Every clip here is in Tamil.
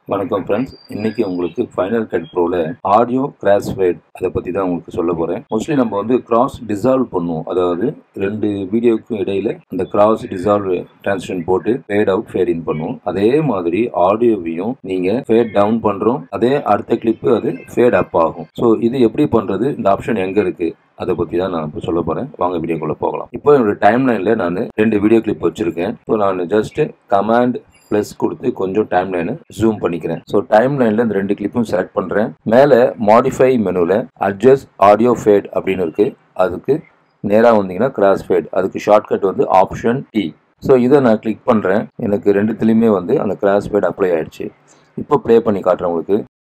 வணக்கம் ஃப்ரெண்ட்ஸ் இன்னைக்கு உங்களுக்கு ஃபைனல் கட் ப்ரோவில் ஆடியோ கிராஸ் ஃபேட் அதை பற்றி தான் உங்களுக்கு சொல்ல போகிறேன் மோஸ்ட்லி நம்ம வந்து கிராஸ் டிசால்வ் பண்ணுவோம் அதாவது ரெண்டு வீடியோக்கும் இடையில அந்த கிராஸ் டிசால்வ் டிரான்ஸ்லேஷன் போட்டு ஃபேட் அவுட் ஃபேட் இன் பண்ணுவோம் அதே மாதிரி ஆடியோவையும் நீங்கள் ஃபேட் டவுன் பண்ணுறோம் அதே அடுத்த கிளிப்பு அது ஃபேட் அப் ஆகும் ஸோ இது எப்படி பண்ணுறது இந்த ஆப்ஷன் எங்கே இருக்குது அதை பற்றி தான் நான் இப்போ சொல்ல போகிறேன் வாங்க வீடியோக்குள்ளே போகலாம் இப்போ என்னோட டைம் லைனில் நான் ரெண்டு வீடியோ கிளிப் வச்சுருக்கேன் ஸோ நான் ஜஸ்ட்டு கமாண்ட் ப்ளஸ் கொடுத்து கொஞ்சம் டைம் லைனு ஜூம் பண்ணிக்கிறேன் ஸோ டைம் லைனில் இந்த ரெண்டு கிளிப்பும் செலக்ட் பண்ணுறேன் மேலே மாடிஃபை மெனுவில் அட்ஜஸ்ட் ஆடியோ ஃபேட் அப்படின்னு இருக்குது அதுக்கு நேராக வந்தீங்கன்னா கிராஸ் ஃபேட் அதுக்கு ஷார்ட்கட் வந்து ஆப்ஷன் டி ஸோ இதை நான் கிளிக் பண்ணுறேன் எனக்கு ரெண்டுத்துலேயுமே வந்து அந்த கிராஸ் ஃபேட் அப்ளை ஆயிடுச்சு இப்போ ப்ளே பண்ணி காட்டுறேன் உங்களுக்கு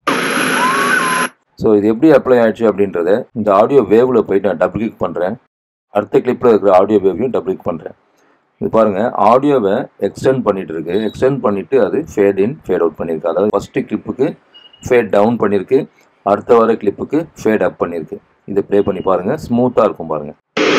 ஸோ இது எப்படி அப்ளை ஆயிடுச்சு அப்படின்றத இந்த ஆடியோ வேவில் போயிட்டு நான் டபுள் கிளிக் பண்ணுறேன் அடுத்த கிளிப்பில் இருக்கிற ஆடியோ வேவையும் டபுள் கிளிக் பண்ணுறேன் இது பாருங்கள் ஆடியோவை எக்ஸ்டெண்ட் பண்ணிட்டு இருக்கு எக்ஸ்டெண்ட் பண்ணிட்டு அது ஃபேட் இன் ஃபேட் அவுட் பண்ணியிருக்கு அதாவது ஃபஸ்ட்டு கிளிப்புக்கு ஃபேட் டவுன் பண்ணியிருக்கு அடுத்த வர கிளிப்புக்கு ஃபேட் அப் பண்ணியிருக்கு இதை ப்ளே பண்ணி பாருங்கள் ஸ்மூத்தாக இருக்கும் பாருங்கள்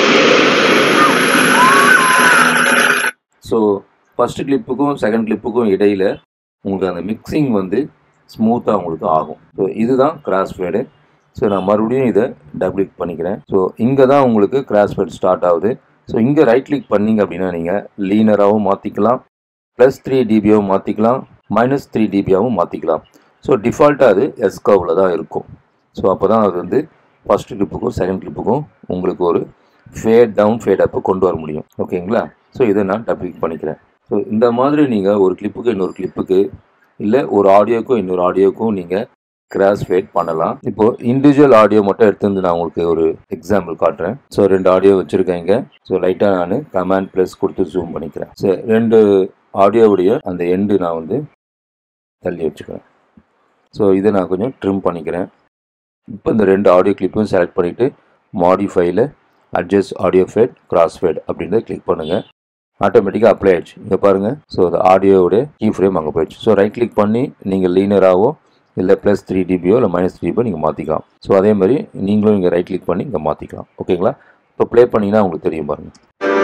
ஸோ ஃபஸ்ட்டு கிளிப்புக்கும் செகண்ட் கிளிப்புக்கும் இடையில் உங்களுக்கு அந்த மிக்சிங் வந்து ஸ்மூத்தாக உங்களுக்கு ஆகும் ஸோ இதுதான் கிராஸ் ஃபேடு ஸோ நான் மறுபடியும் இதை டபுள் பண்ணிக்கிறேன் ஸோ இங்கே தான் உங்களுக்கு கிராஸ் ஃபேட் ஸ்டார்ட் ஆகுது ஸோ இங்கே ரைட் கிளிக் பண்ணிங்க அப்படின்னா நீங்கள் லீனராகவும் மாற்றிக்கலாம் ப்ளஸ் த்ரீ டிபியாவும் மாற்றிக்கலாம் மைனஸ் த்ரீ டிபியாவும் மாற்றிக்கலாம் ஸோ டிஃபால்ட்டாக அது எஸ்கவில் தான் இருக்கும் ஸோ அப்போ தான் அது வந்து ஃபஸ்ட் கிளிப்புக்கும் செகண்ட் கிளிப்புக்கும் உங்களுக்கு ஒரு ஃபேட் டவுன் ஃபேட் அப்போ கொண்டு வர முடியும் ஓகேங்களா ஸோ இதை நான் டபுள் கிளிக் பண்ணிக்கிறேன் ஸோ இந்த மாதிரி நீங்கள் ஒரு கிளிப்புக்கு இன்னொரு கிளிப்புக்கு இல்லை ஒரு ஆடியோக்கும் இன்னொரு ஆடியோக்கும் நீங்கள் கிராஸ் ஃபேட் பண்ணலாம் இப்போ இண்டிவிஜுவல் ஆடியோ மட்டும் எடுத்து வந்து நான் உங்களுக்கு ஒரு எக்ஸாம்பிள் காட்டுறேன் ஸோ ரெண்டு ஆடியோ வச்சுருக்கேங்க ஸோ லைட்டாக நான் கமாண்ட் ப்ளஸ் கொடுத்து ஜூம் பண்ணிக்கிறேன் ஸோ ரெண்டு ஆடியோவுடைய அந்த எண்டு நான் வந்து தள்ளி வச்சுக்கிறேன் ஸோ இதை நான் கொஞ்சம் ட்ரிம் பண்ணிக்கிறேன் இப்போ இந்த ரெண்டு ஆடியோ கிளிப்பையும் செலக்ட் பண்ணிவிட்டு மாடிஃபைல adjust audio fade cross fade அப்படின்றத கிளிக் பண்ணுங்கள் ஆட்டோமேட்டிக்காக அப்ளை ஆயிடுச்சு இங்கே பாருங்கள் ஸோ அந்த ஆடியோவுடைய கீ ஃப்ரேம் அங்கே போயிடுச்சு ஸோ ரைட் கிளிக் பண்ணி நீங்கள் லீனராகவோ இல்லை ப்ளஸ் த்ரீ டிபியோ இல்லை மைனஸ் த்ரீ டிபியோ நீங்கள் மாற்றிக்கலாம் ஸோ அதே மாதிரி நீங்களும் இங்கே ரைட் கிளிக் பண்ணி இங்கே மாற்றிக்கலாம் ஓகேங்களா இப்போ ப்ளே பண்ணிங்கன்னா உங்களுக்கு தெரியும் பாருங்கள்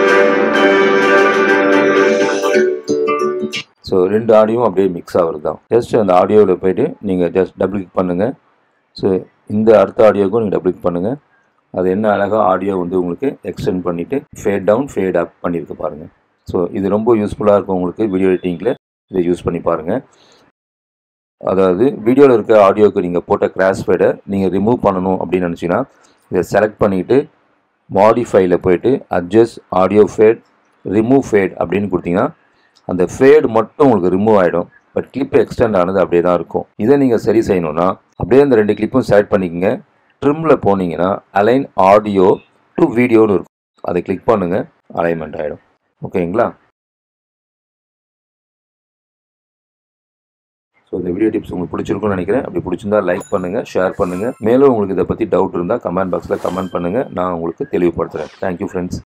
ஸோ ரெண்டு ஆடியோவும் அப்படியே மிக்ஸ் ஆகிறது தான் ஜஸ்ட் அந்த ஆடியோவில் போயிட்டு நீங்கள் ஜஸ்ட் டபுள் கிளிக் பண்ணுங்கள் ஸோ இந்த அடுத்த ஆடியோவுக்கும் நீங்கள் டபுள் கிளிக் பண்ணுங்கள் அது என்ன அழகாக ஆடியோ வந்து உங்களுக்கு எக்ஸ்டெண்ட் பண்ணிவிட்டு ஃபேட் டவுன் ஃபேட் அப் பண்ணியிருக்கு பாருங்கள் ஸோ இது ரொம்ப யூஸ்ஃபுல்லாக இருக்கும் உங்களுக்கு வீடியோ எடிட்டிங்கில் இதை யூஸ் பண்ணி பாருங்கள் அதாவது வீடியோவில் இருக்க ஆடியோவுக்கு நீங்கள் போட்ட கிராஸ் ஃபேடை நீங்கள் ரிமூவ் பண்ணணும் அப்படின்னு நினச்சிங்கன்னா இதை செலக்ட் பண்ணிவிட்டு மாடிஃபைல போயிட்டு adjust audio fade remove fade அப்படின்னு கொடுத்தீங்கன்னா அந்த ஃபேட் மட்டும் உங்களுக்கு ரிமூவ் ஆகிடும் பட் கிளிப் எக்ஸ்டெண்ட் ஆனது அப்படியே தான் இருக்கும் இதை நீங்கள் சரி செய்யணும்னா அப்படியே அந்த ரெண்டு கிளிப்பும் செலக்ட் பண்ணிக்கங்க ட்ரிம்மில் போனீங்கன்னா அலைன் ஆடியோ டு வீடியோன்னு இருக்கும் அதை கிளிக் பண்ணுங்கள் அலைன்மெண்ட் ஆகிடும் ஓகேங்களா ஸோ இந்த வீடியோ டிப்ஸ் உங்களுக்கு பிடிச்சிருக்கும்னு நினைக்கிறேன் அப்படி பிடிச்சிருந்தா லைக் பண்ணுங்கள் ஷேர் பண்ணுங்கள் மேலும் உங்களுக்கு இதை பற்றி டவுட் இருந்தால் கமெண்ட் பாக்ஸில் கமெண்ட் பண்ணுங்கள் நான் உங்களுக்கு தெளிவுபடுத்துகிறேன் தேங்க்யூ ஃப்ரெண்ட்ஸ்